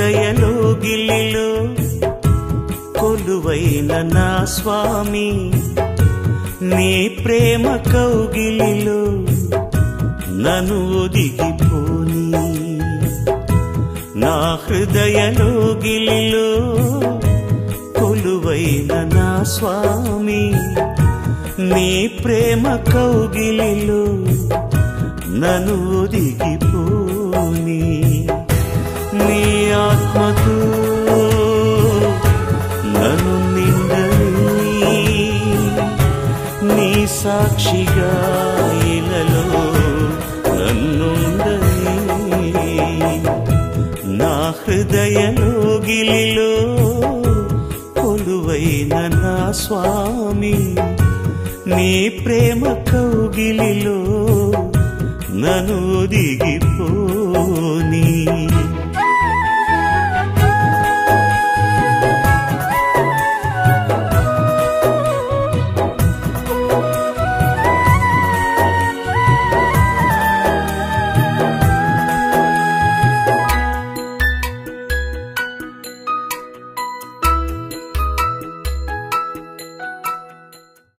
హృదయలోగిలిలో కొలువైన నా స్వామి నీ ప్రేమ కౌగిలిలో నన్ను ఒదిగిపోని నా హృదయలోగిలిలో కొలువైన నా స్వామి నీ ప్రేమ కౌగిలిలో నన్ను ఒదిగిపోని నీ ఆత్మతో నన్ను నిండని నీ సాక్షిగా ఇలలో నన్నుండని నా హృదయలోగిలిలో కొలువైన నా స్వామి నీ ప్రేమ కౌగిలిలో నన్ను దిగిపోనీ